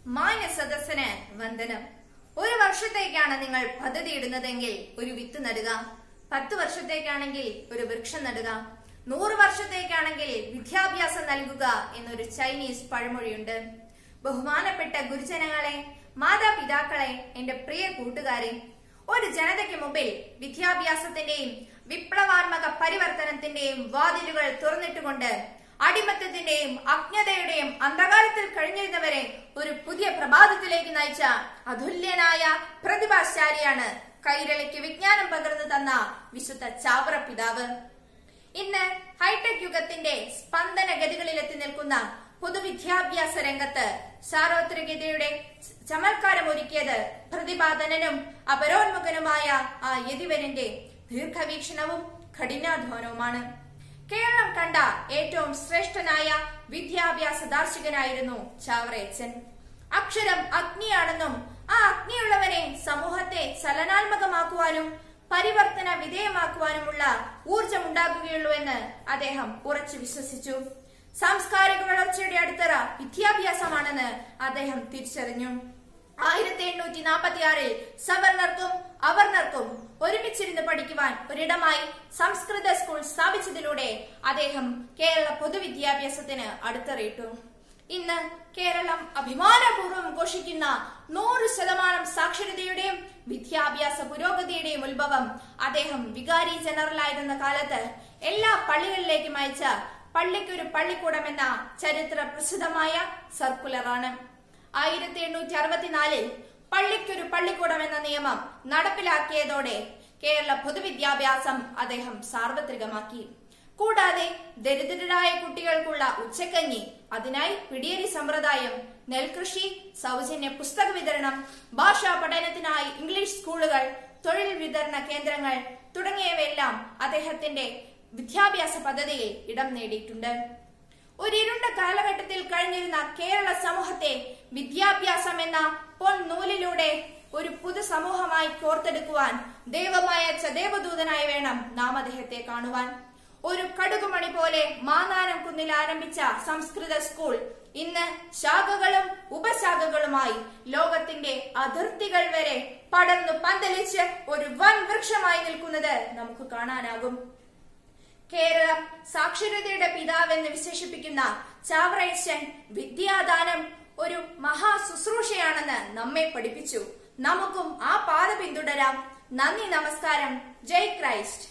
മാന്യ സദസ്സിന് വന്ദനം ഒരു വർഷത്തേക്കാണ് നിങ്ങൾ പദ്ധതി ഇടുന്നതെങ്കിൽ ഒരു വിത്ത് നടുക പത്ത് വർഷത്തേക്കാണെങ്കിൽ ഒരു വൃക്ഷം നടുക നൂറ് വർഷത്തേക്കാണെങ്കിൽ വിദ്യാഭ്യാസം നൽകുക എന്നൊരു ചൈനീസ് പഴമൊഴിയുണ്ട് ബഹുമാനപ്പെട്ട ഗുരുജനങ്ങളെ മാതാപിതാക്കളെ എന്റെ പ്രിയ കൂട്ടുകാരെ ഒരു ജനതയ്ക്ക് മുമ്പിൽ വിദ്യാഭ്യാസത്തിന്റെയും വിപ്ലവാത്മക പരിവർത്തനത്തിന്റെയും വാതിലുകൾ തുറന്നിട്ടുകൊണ്ട് അടിമത്തത്തിന്റെയും അജ്ഞതയുടെയും അന്ധകാരത്തിൽ കഴിഞ്ഞിരുന്നവരെ ഒരു പുതിയ പ്രഭാതത്തിലേക്ക് നയിച്ച അതുല്യനായ പ്രതിഭാശാലിയാണ് കൈരളിക്ക് വിജ്ഞാനം പകർന്നു തന്ന വിശുദ്ധ ചാവറ പിതാവ് ഇന്ന് ഹൈടെക് യുഗത്തിന്റെ സ്പന്ദന ഗതികളിലെത്തി നിൽക്കുന്ന പൊതുവിദ്യാഭ്യാസ രംഗത്ത് സാർവത്രികതയുടെ ചമൽക്കാരം ഒരുക്കിയത് പ്രതിപാദനനും അപരോന്മുഖനുമായ ആ യതിവരന്റെ ദീർഘവീക്ഷണവും കഠിനാധ്വാനവുമാണ് കേരളം കണ്ട ഏറ്റവും ശ്രേഷ്ഠനായ വിദ്യാഭ്യാസ ദാർശികനായിരുന്നു ചാവറയച്ചൻ അക്ഷരം അഗ്നിയാണെന്നും ആ അഗ്നിയുള്ളവനെ സമൂഹത്തെ ചലനാത്മകമാക്കുവാനും പരിവർത്തന വിധേയമാക്കുവാനുമുള്ള ഊർജമുണ്ടാകുകയുള്ളൂ എന്ന് അദ്ദേഹം ഉറച്ചു വിശ്വസിച്ചു സാംസ്കാരിക വളർച്ചയുടെ അടിത്തറ വിദ്യാഭ്യാസമാണെന്ന് അദ്ദേഹം തിരിച്ചറിഞ്ഞു ആയിരത്തി എണ്ണൂറ്റി നാൽപ്പത്തി ആറിൽ സവർണർക്കും അവർണർക്കും ഒരുമിച്ചിരുന്ന് പഠിക്കുവാൻ ഒരിടമായി സംസ്കൃത സ്കൂൾ സ്ഥാപിച്ചതിലൂടെ അദ്ദേഹം കേരള പൊതുവിദ്യാഭ്യാസത്തിന് അടിത്തറയിട്ടു ഇന്ന് കേരളം അഭിമാനപൂർവ്വം ഘോഷിക്കുന്ന നൂറ് ശതമാനം സാക്ഷരതയുടെയും വിദ്യാഭ്യാസ പുരോഗതിയുടെയും ഉത്ഭവം അദ്ദേഹം വികാരി ജനറലായിരുന്ന കാലത്ത് എല്ലാ പള്ളികളിലേക്കും അയച്ച പള്ളിക്കൊരു പള്ളിക്കൂടം എന്ന ചരിത്ര പ്രസിദ്ധമായ സർക്കുലറാണ് ആയിരത്തി എണ്ണൂറ്റി അറുപത്തിനാലിൽ പള്ളിക്കൊരു പള്ളിക്കൂടം എന്ന നിയമം നടപ്പിലാക്കിയതോടെ കേരള പൊതുവിദ്യാഭ്യാസം അദ്ദേഹം സാർവത്രികമാക്കി കൂടാതെ ദരിദ്രരായ കുട്ടികൾക്കുള്ള ഉച്ചക്കഞ്ഞി അതിനായി പിടിയരി സമ്പ്രദായം നെൽകൃഷി സൗജന്യ പുസ്തക വിതരണം ഭാഷാ പഠനത്തിനായി ഇംഗ്ലീഷ് സ്കൂളുകൾ തൊഴിൽ വിതരണ കേന്ദ്രങ്ങൾ തുടങ്ങിയവയെല്ലാം അദ്ദേഹത്തിന്റെ വിദ്യാഭ്യാസ പദ്ധതിയിൽ ഇടം നേടിയിട്ടുണ്ട് ഒരു ഇരുണ്ട കാലഘട്ടത്തിൽ കഴിഞ്ഞിരുന്ന കേരള സമൂഹത്തെ വിദ്യാഭ്യാസം എന്ന പൊൻ നൂലിലൂടെ ഒരു പുതു സമൂഹമായി കോർത്തെടുക്കുവാൻ ദൈവമായ ദേവദൂതനായി വേണം നാം അദ്ദേഹത്തെ കാണുവാൻ ഒരു കടുകുമണി പോലെ മാനാനം കുന്നിൽ ആരംഭിച്ച സംസ്കൃത സ്കൂൾ ഇന്ന് ശാഖകളും ഉപശാഖകളുമായി ലോകത്തിന്റെ അതിർത്തികൾ വരെ പടർന്നു പന്തലിച്ച് ഒരു വൻ വൃക്ഷമായി നിൽക്കുന്നത് നമുക്ക് കാണാനാകും കേരളം സാക്ഷരതയുടെ പിതാവെന്ന് വിശേഷിപ്പിക്കുന്ന ചാവറയച്ചൻ വിദ്യാദാനം ഒരു മഹാ ശുശ്രൂഷയാണെന്ന് നമ്മെ പഠിപ്പിച്ചു നമുക്കും ആ പാത പിന്തുടരാം നന്ദി നമസ്കാരം ജയ് ക്രൈസ്റ്റ്